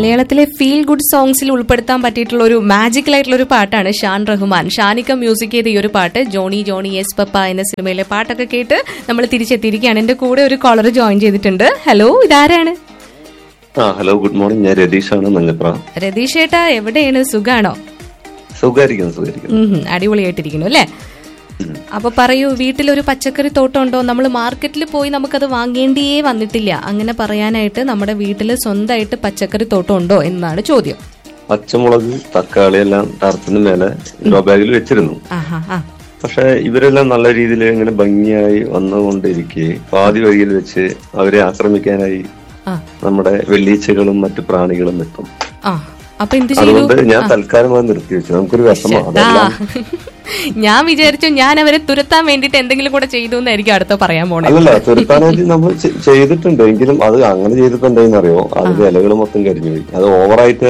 മലയാളത്തിലെ feel good സോങ്സിൽ ഉൾപ്പെടുത്താൻ പറ്റിയിട്ടുള്ള ഒരു മാജിക്കൽ ആയിട്ടുള്ള ഒരു പാട്ടാണ് ഷാൻ റഹ്മാൻ ഷാനിക്ക മ്യൂസിക് ചെയ്ത ഈ ഒരു പാട്ട് ജോണി ജോണി എസ് പപ്പ എന്ന സിനിമയിലെ പാട്ടൊക്കെ കേട്ട് നമ്മൾ തിരിച്ചെത്തിയിരിക്കുകയാണ് എന്റെ കൂടെ ഒരു കോളർ ജോയിൻ ചെയ്തിട്ടുണ്ട് ഹലോ ഇതാരാണ് ആ ഹലോ ഗുഡ് മോർണിംഗ് ഞാൻ രതീഷാണ് മഞ്ഞപ്ര രതീഷ് ഏട്ടാ എവിടെയാണ് സുഖാണോ സുഖായിരിക്കുന്നു സുഖായിരിക്കുന്നു ഉം, അടിപൊളിയായിട്ടിരിക്കുന്നു അല്ലേ അപ്പൊ പറയൂ വീട്ടിലൊരു പച്ചക്കറി തോട്ടം ഉണ്ടോ നമ്മൾ മാർക്കറ്റിൽ പോയി നമുക്കത് വാങ്ങേണ്ടിയേ വന്നിട്ടില്ല അങ്ങനെ പറയാനായിട്ട് നമ്മുടെ വീട്ടിൽ സ്വന്തമായിട്ട് പച്ചക്കറി തോട്ടം ഉണ്ടോ എന്നാണ് ചോദ്യം പച്ചമുളക് തക്കാളി എല്ലാം ടർത്തിന് മേലെ ഗ്രോ ബാഗിൽ വെച്ചിരുന്നു ആഹാ ആ പക്ഷെ ഇവരെല്ലാം നല്ല രീതിയിൽ ഇങ്ങനെ ഭംഗിയായി വന്നുകൊണ്ടിരിക്കെ പാതി വഴിയിൽ വെച്ച് അവരെ ആക്രമിക്കാനായി ആ നമ്മുടെ വെള്ളീച്ചകളും മറ്റു പ്രാണികളും എത്തും ആ അപ്പൊ എന്ത് ചെയ്തു അതുകൊണ്ട് ഞാൻ തൽക്കാലം അത് നിർത്തി വെച്ചു നമുക്കൊരു വിഷമം ആ അതെല്ലാം ഞാൻ വിചാരിച്ചു ഞാൻ അവരെ തുരത്താൻ വേണ്ടിട്ട് എന്തെങ്കിലും കൂടെ ചെയ്തു എന്നായിരിക്കും അടുത്ത പറയാൻ പോണേ അല്ലല്ല തുരത്താനായിട്ട് നമ്മൾ ചെ- ചെയ്തിട്ടുണ്ട് എങ്കിലും അത് അങ്ങനെ ചെയ്തപ്പോ എന്തായെന്ന് അറിയോ അതിന്റെ ഇലകൾ മൊത്തം കരിഞ്ഞു പോയി അത് ഓവറായിട്ട്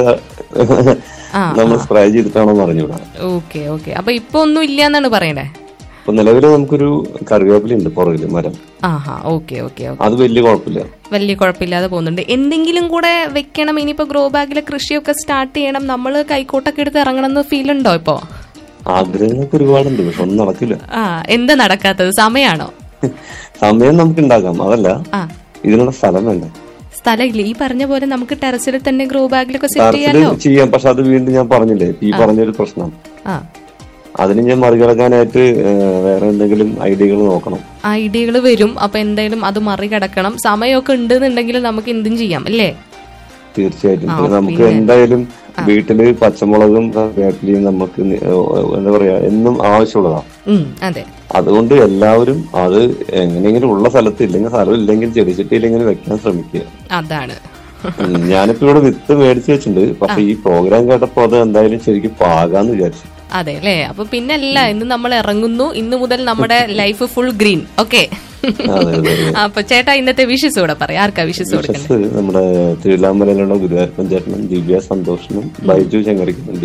ആ, നമ്മൾ സ്പ്രേ ചെയ്തിട്ടാണോ അറിഞ്ഞൂടാ ഓക്കെ ഓക്കെ അപ്പൊ ഇപ്പൊ ഒന്നും ഇല്ല എന്നാണ് പറയണേ ഇപ്പൊ നിലവിൽ നമുക്കൊരു കറിവേപ്പില ഉണ്ട് പുറകില് മരം ആഹാ ഓക്കെ ഓക്കെ ഓക്കെ അത് വലിയ കുഴപ്പമില്ല വലിയ കുഴപ്പമില്ലാതെ പോകുന്നുണ്ട് എന്തെങ്കിലും കൂടെ വെക്കണം ഇനിയിപ്പോ ഗ്രോ ബാഗിലെ കൃഷിയൊക്കെ സ്റ്റാർട്ട് ചെയ്യണം നമ്മൾ കൈക്കോട്ടൊക്കെ എടുത്ത് ഇറങ്ങണം എന്ന് ഫീൽ ഉണ്ടോ ഇപ്പോ ആഗ്രഹങ്ങളൊക്കെ ഒരുപാടുണ്ട് പക്ഷെ ഒന്നും നടക്കില്ല ആ എന്താ നടക്കാത്തത് സമയാണോ സമയം നമുക്ക് ഉണ്ടാക്കാം അതല്ല ആ ഇതിനുള്ള സ്ഥലം വേണ്ട സ്ഥലമില്ല ഈ പറഞ്ഞ പോലെ നമുക്ക് ടെറസിൽ തന്നെ ഗ്രോ ബാഗിലൊക്കെ സെറ്റ് ടെറസിൽ ചെയ്യാലോ ചെയ്യാം പക്ഷെ അത് വീണ്ടും ഞാൻ പറഞ്ഞില്ലേ ഇപ്പൊ ഈ പറഞ്ഞൊരു പ്രശ്നം ആ അതിന് ഞാൻ മറികടക്കാനായിട്ട് ഏഹ്, വേറെ എന്തെങ്കിലും ഐഡിയകൾ നോക്കണം ഐഡിയകൾ വരും അപ്പൊ എന്തായാലും അത് മറികടക്കണം സമയമൊക്കെ ഉണ്ടെന്നുണ്ടെങ്കിൽ നമുക്ക് എന്തും ചെയ്യാം അല്ലേ തീർച്ചയായിട്ടും പിന്നെ നമുക്ക് എന്തായാലും വീട്ടില് പച്ചമുളകും വേപ്പിലയും നമുക്ക് നി- ഏഹ്, എന്താ പറയാ എന്നും ആവശ്യമുള്ളതാണ് ഉം അതെ അതുകൊണ്ട് എല്ലാവരും അത് എങ്ങനെയെങ്കിലും ഉള്ള സ്ഥലത്ത് ഇല്ലെങ്കിൽ സ്ഥലം ഇല്ലെങ്കിൽ ചെടിച്ചട്ടിയിലെങ്കിലും വെക്കാൻ ശ്രമിക്കുക അതാണ് ഉം, ഞാനിപ്പോ ഇവിടെ വിത്ത് മേടിച്ചു വെച്ചിട്ടുണ്ട് പക്ഷെ ഈ പ്രോഗ്രാം കേട്ടപ്പോ അത് എന്തായാലും ശരിക്കും പാകാന്ന് വിചാരിച്ചു അതെ അല്ലേ അപ്പൊ പിന്നല്ല ഇന്ന് നമ്മൾ ഇറങ്ങുന്നു ഇന്ന് മുതൽ നമ്മുടെ ലൈഫ് ഫുൾ ഗ്രീൻ ഓക്കെ അതെ അതെ അതെ അപ്പൊ ചേട്ടാ ഇന്നത്തെ വിഷസ് കൂടെ പറയാം ആർക്കാ വിഷസ് കൊടുക്കുന്നത് വിഷസ് നമ്മുടെ തിരുവല്ലാമലയിലുള്ള ഗുരുവായൂരപ്പൻ ചേട്ടനും ദിവ്യ സന്തോഷനും ബൈജു ചെങ്ങറിക്കുന്നുണ്ട്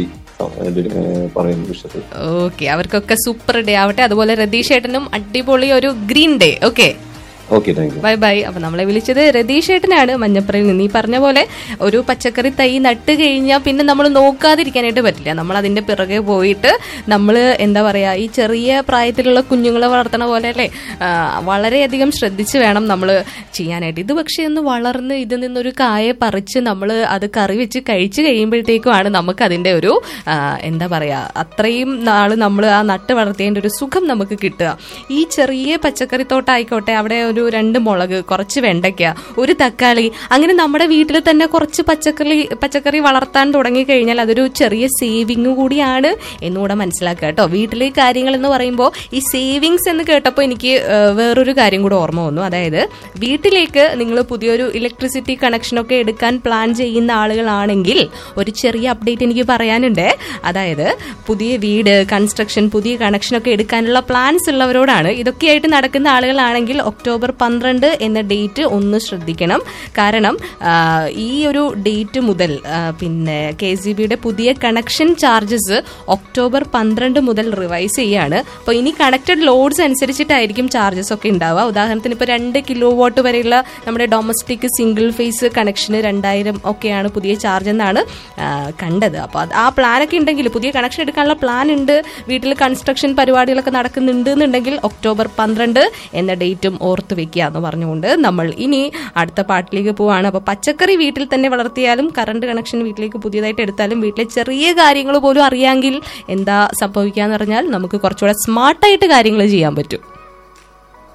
പറയുന്ന വിഷസ് ഓക്കെ അവർക്കൊക്കെ സൂപ്പർ ഡേ ആവട്ടെ അതുപോലെ രതീഷ് ഏട്ടനും അടിപൊളി ഒരു green day okay okay thank you bye bye അപ്പൊ നമ്മളെ വിളിച്ചത് രതീഷ് ഏട്ടനാണ് മഞ്ഞപ്പുറയിൽ നിന്ന് ഈ പറഞ്ഞ പോലെ ഒരു പച്ചക്കറി തൈ നട്ട് കഴിഞ്ഞാൽ പിന്നെ നമ്മൾ നോക്കാതിരിക്കാനായിട്ട് പറ്റില്ല നമ്മൾ അതിന്റെ പിറകെ പോയിട്ട് നമ്മൾ എന്താ പറയാ ഈ ചെറിയ പ്രായത്തിലുള്ള കുഞ്ഞുങ്ങളെ വളർത്തണ പോലെ അല്ലേ ആ, വളരെയധികം ശ്രദ്ധിച്ച് വേണം നമ്മൾ ചെയ്യാനായിട്ട് ഇത് പക്ഷേ ഒന്ന് വളർന്ന് ഇതിൽ നിന്നൊരു കായ പറിച്ച് നമ്മൾ അത് കറി വെച്ച് കഴിച്ച് കഴിയുമ്പോഴത്തേക്കുമാണ് നമുക്ക് അതിന്റെ ഒരു ആ, എന്താ പറയാ അത്രയും നാള് നമ്മൾ ആ നട്ട് വളർത്തിയതിന്റെ ഒരു സുഖം നമുക്ക് കിട്ടുക ഈ ചെറിയ പച്ചക്കറി തോട്ടായിക്കോട്ടെ അവിടെ ഒരു രണ്ട് മുളക് കുറച്ച് വെണ്ടയ്ക്ക ഒരു തക്കാളി അങ്ങനെ നമ്മുടെ വീട്ടിൽ തന്നെ കുറച്ച് പച്ചക്കറി പച്ചക്കറി വളർത്താൻ തുടങ്ങി കഴിഞ്ഞാൽ അതൊരു ചെറിയ സേവിങ് കൂടിയാണ് എന്നുകൂടെ മനസ്സിലാക്കുക കേട്ടോ വീട്ടിലെ കാര്യങ്ങൾ എന്ന് പറയുമ്പോൾ ഈ സേവിങ്സ് എന്ന് കേട്ടപ്പോൾ എനിക്ക് ആ, വേറൊരു കാര്യം കൂടെ ഓർമ്മ വന്നു അതായത് വീട്ടിലേക്ക് നിങ്ങൾ പുതിയൊരു ഇലക്ട്രിസിറ്റി കണക്ഷനൊക്കെ എടുക്കാൻ പ്ലാൻ ചെയ്യുന്ന ആളുകളാണെങ്കിൽ ഒരു ചെറിയ അപ്ഡേറ്റ് എനിക്ക് പറയാനുണ്ട് അതായത് പുതിയ വീട് കൺസ്ട്രക്ഷൻ പുതിയ കണക്ഷനൊക്കെ എടുക്കാനുള്ള പ്ലാൻസ് ഉള്ളവരോടാണ് ഇതൊക്കെയായിട്ട് നടക്കുന്ന ആളുകളാണെങ്കിൽ ഒക്ടോബർ പന്ത്രണ്ട് എന്ന ഡേറ്റ് ഒന്ന് ശ്രദ്ധിക്കണം കാരണം ആ, ഈ ഒരു ഡേറ്റ് മുതൽ ആ, പിന്നെ കെ സി ബിയുടെ പുതിയ കണക്ഷൻ ചാർജസ് ഒക്ടോബർ പന്ത്രണ്ട് മുതൽ റിവൈസ് ചെയ്യാണ് അപ്പോൾ ഇനി കണക്റ്റഡ് ലോഡ്സ് അനുസരിച്ചിട്ടായിരിക്കും ചാർജസ് ഒക്കെ ഉണ്ടാവുക ഉദാഹരണത്തിന് ഇപ്പോൾ രണ്ട് കിലോ വാട്ട് വരെയുള്ള നമ്മുടെ ഡൊമസ്റ്റിക് സിംഗിൾ ഫേസ് കണക്ഷന് രണ്ടായിരം ഒക്കെയാണ് പുതിയ ചാർജ് എന്നാണ് ആ, കണ്ടത് അപ്പോൾ അത് ആ പ്ലാനൊക്കെ ഉണ്ടെങ്കിൽ പുതിയ കണക്ഷൻ എടുക്കാനുള്ള പ്ലാൻ ഉണ്ട് വീട്ടിൽ കൺസ്ട്രക്ഷൻ പരിപാടികളൊക്കെ നടക്കുന്നുണ്ട് എന്നുണ്ടെങ്കിൽ ഒക്ടോബർ പന്ത്രണ്ട് എന്ന ഡേറ്റും ഓർത്ത് വെക്കുക എന്ന് പറഞ്ഞുകൊണ്ട് നമ്മൾ ഇനി അടുത്ത പാട്ടിലേക്ക് പോവാണ് അപ്പോൾ പച്ചക്കറി വീട്ടിൽ തന്നെ വളർത്തിയാലും കറണ്ട് കണക്ഷൻ വീട്ടിലേക്ക് പുതിയതായിട്ട് എടുത്താലും വീട്ടിലെ ചെറിയ കാര്യങ്ങൾ പോലും അറിയാമെങ്കിൽ എന്താ സംഭവിക്കുക എന്ന് പറഞ്ഞാൽ നമുക്ക് കുറച്ചുകൂടെ സ്മാർട്ടായിട്ട് കാര്യങ്ങൾ ചെയ്യാൻ പറ്റും